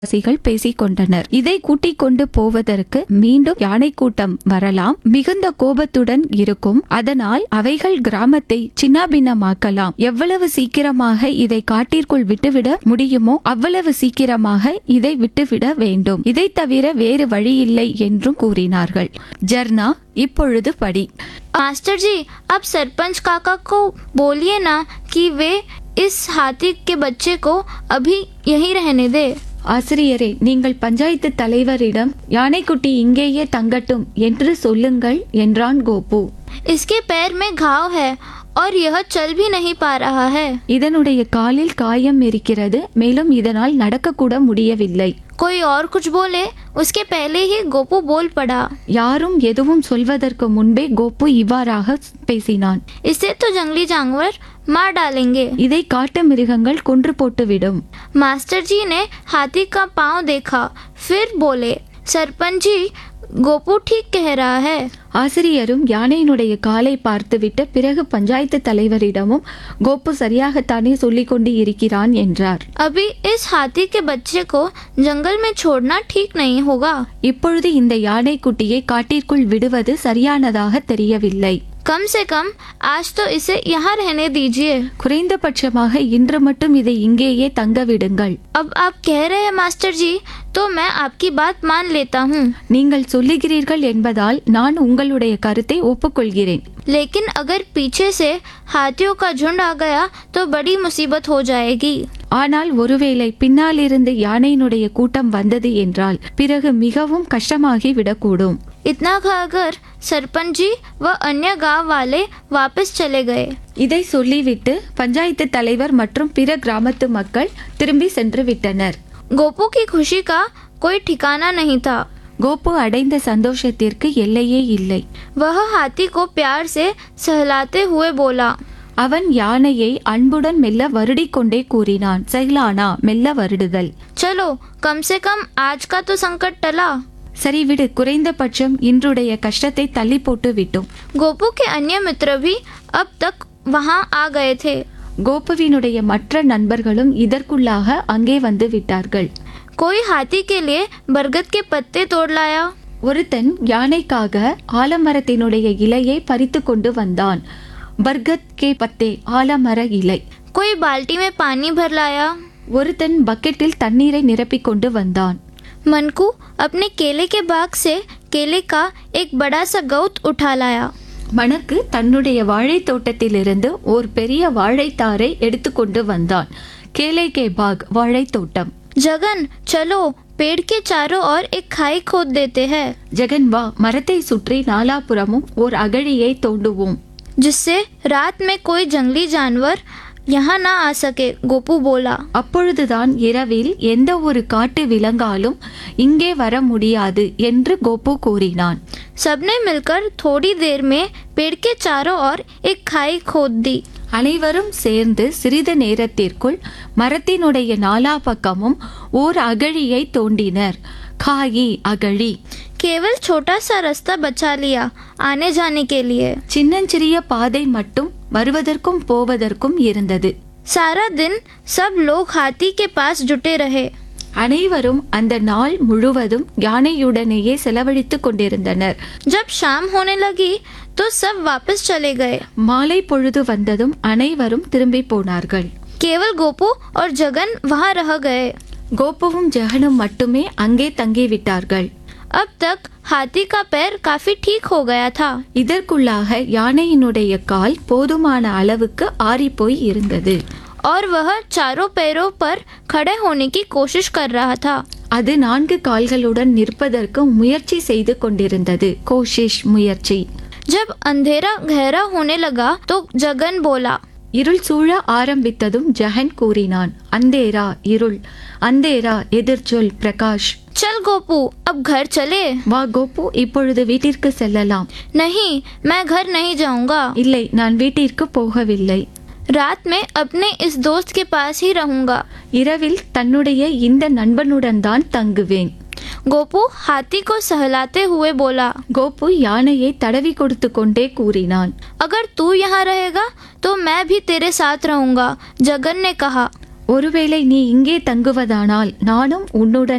வாசிகள் பேசிக் கொண்டனர் இதை கூட்டிக் கொண்டு போவதற்கு மீண்டும் யானை கூட்டம் வரலாம் மிகுந்த கோபத்துடன் இருக்கும் அதனால் அவைகள் கிராமத்தை சின்னாபின்னமாக்கலாம் எவ்வளவு சீக்கிரமாக இதை காட்டிற்குள் விட்டுவிட முடியுமோ அவ்வளவு சீக்கிரமாக இதை விட்டுவிட வேண்டும் இதை தவிர வேறு வழியில்லை என்றும் கூறினார்கள் ஜர்னா இப்பொழுது படி मास्टर जी अब सरपंच काका को बोलिए ना कि वे इस हाथी के बच्चे को अभी यहीं रहने दे ஆசிரியரே நீங்கள் பஞ்சாயத்து தலைவரிடம் யானைக்குட்டி இங்கேயே தங்கட்டும் என்று சொல்லுங்கள் என்றான் கோபு इसके पैर में घाव है और यह चल भी नहीं पा रहा है இதனுடைய காலில் காயம் இருக்கிறது மேலும் இதனால் நடக்கக்கூட முடியவில்லை कोई और कुछ बोले उसके पहले ही गोपू बोल पड़ा யாரும் எதுவும் சொல்வதற்கு முன்பே கோபு இவ்வாறாக பேசினான் इसे तो जंगली जानवर मार डालेंगे இதை காட்டு மிருகங்கள் கொன்று போட்டுவிடும் मास्टर जी ने हाथी का पांव देखा फिर बोले सरपंच जी गोपू ठीक कह रहा है ஆசிரியரும் யானையினுடைய காலை பார்த்துவிட்டு பிறகு பஞ்சாயத்து தலைவரிடமும் கோபு சரியாகத்தானே சொல்லிக் கொண்டு இருக்கிறான் என்றார் अभी इस हाथी के बच्चे को जंगल में छोड़ना ठीक नहीं होगा இப்பொழுது இந்த யானைக்குட்டியை காட்டிற்குள் விடுவது சரியானதாக தெரியவில்லை कम से कम आज तो इसे यहाँ रहने दीजिए குறைந்தபட்சமாக இன்று மட்டும் இதை இங்கேயே தங்க விடுங்கள் अब आप कह रहे हैं मास्टर जी तो मैं आपकी बात मान लेता हूँ நீங்கள் சொல்லுகிறீர்கள் என்பதால் நான் உங்களுடைய கருத்தை ஒப்புக்கொள்கிறேன் लेकिन अगर पीछे से हाथियों का झुंड आ गया तो बड़ी मुसीबत हो जाएगी ஆனால் ஒருவேளை பின்னாலிருந்து யானையினுடைய கூட்டம் வந்தது என்றால் பிறகு மிகவும் கஷ்டமாகி விடக்கூடும் इतना कहकर सरपंच जी व अन्य गांव वाले वापस चले गए இதை சொல்லிவிட்டு பஞ்சாயத்து தலைவர் மற்றும் பிற கிராமத்து மக்கள் திரும்பி சென்று விட்டனர் गोपू की खुशी का कोई ठिकाना नहीं था கோபு அடைந்த சந்தோஷத்திற்கு எல்லையே இல்லை वह हाथी को प्यार से सहलाते हुए बोला அவன் யானையை அன்புடன் மெல்ல வருடிக் கொண்டே கூறினான் சைலானா மெல்ல வருடுதல் चलो कम से कम आज का तो संकट टला சரி விடு குறைந்தபட்சம் இன்றுடைய கஷ்டத்தை தள்ளி போட்டு விட்டோம் गोपू के अन्य मित्र भी अब तक वहां आ गए थे கோபுவினுடைய மற்ற நண்பர்களும் இதற்குள்ளாக அங்கே வந்து விட்டார்கள் कोई हाथी के लिए बरगद के पत्ते तोड़ लाया ஒருத்தன் யானைக்காக ஆலமரத்தினுடைய இலையை பறித்து கொண்டு வந்தான் பர்கத் கே பத்தே ஆலமர இலை कोई बाल्टी में पानी भर लाया ஒருத்தன் பக்கெட்டில் தண்ணீரை நிரப்பிக் கொண்டு வந்தான் मनकू अपने केले के बाग से केले का एक बड़ा सा गौत उठा लाया மணக்கு தன்னுடைய வாழைத் தோட்டத்திலிருந்து ஒரு பெரிய வாழைத்தாரை எடுத்துக்கொண்டு வந்தான் கேலை கே பாக் வாழைத் தோட்டம் जगन चलो पेड़ के चारों ओर एक खाई खोद देते हैं ஜெகன் வா மரத்தை சுற்றி நாலாபுறமும் ஓர் அகழியை தோண்டுவோம் जिससे रात में कोई जंगली जानवर यहाँ ना आ सके गोपू बोला அப்பொழுதுதான் இரவில் எந்த ஒரு காட்டு விலங்காலும் இங்கே வர முடியாது என்று கோபு கூறினான் सबने मिलकर थोड़ी देर में पेड़ के चारों ओर एक खाई खोद दी அனைவரும் சேர்ந்து சிறிது நேரத்திற்குள் மரத்தினுடைய நாலா பக்கமும் ஓர் அகழியை தோண்டினர் காயி அகழி केवल छोटा सा रास्ता बचा लिया आने जाने के लिए சின்னஞ்சிறிய பாதை மட்டும் வருவதற்கும் போவதற்கும் இருந்தது सारा दिन सब लोग हाथी के पास जुटे रहे அனைவரும் அந்த நாள் முழுவதும் யானையுடனேயே செலவழித்துக் கொண்டிருந்தனர் जब शाम होने लगी तो सब वापस चले गए மாலை பொழுது வந்ததும் அனைவரும் திரும்பி போனார்கள் केवल गोपू और जगन वहाँ रह गए கோபுவும் ஜெகனும் மட்டுமே அங்கே தங்கிவிட்டார்கள் अब तक हाथी का पैर काफी ठीक हो गया था இதற்குள்ளாக யானையினுடைய கால் போதுமான அளவுக்கு ஆறிப்போய் இருந்தது और वह चारों पैरों पर खड़े होने की कोशिश कर रहा था அது நான்கு கால்களுடன் நிற்பதற்கு முயற்சி செய்து கொண்டிருந்தது கோஷிஷ் முயற்சி जब अंधेरा गहरा होने लगा तो जगन बोला இருள் சூழ ஆரம்பித்ததும் ஜெகன் கூறினான் அந்தேரா இருள் அந்தேரா எதிர்ச்சொல் பிரகாஷ் चल गोपू अब घर चले வா கோபு இப்பொழுது வீட்டிற்கு செல்லலாம் नहीं मैं घर नहीं जाऊंगा இல்லை நான் வீட்டிற்கு போகவில்லை रात में अपने इस दोस्त के पास ही रहूंगा இரவில் தன்னுடைய இந்த நண்பனுடன் தான் தங்குவேன் गोपू हाथी को सहलाते हुए बोला கோபு யானையை தடவி கொடுத்து கொண்டே கூறினான் अगर तू यहाँ रहेगा तो मैं भी तेरे साथ रहूंगा जगन ने कहा ஒருவேளை நீ இங்கே தங்குவதானால் நானும் உன்னுடன்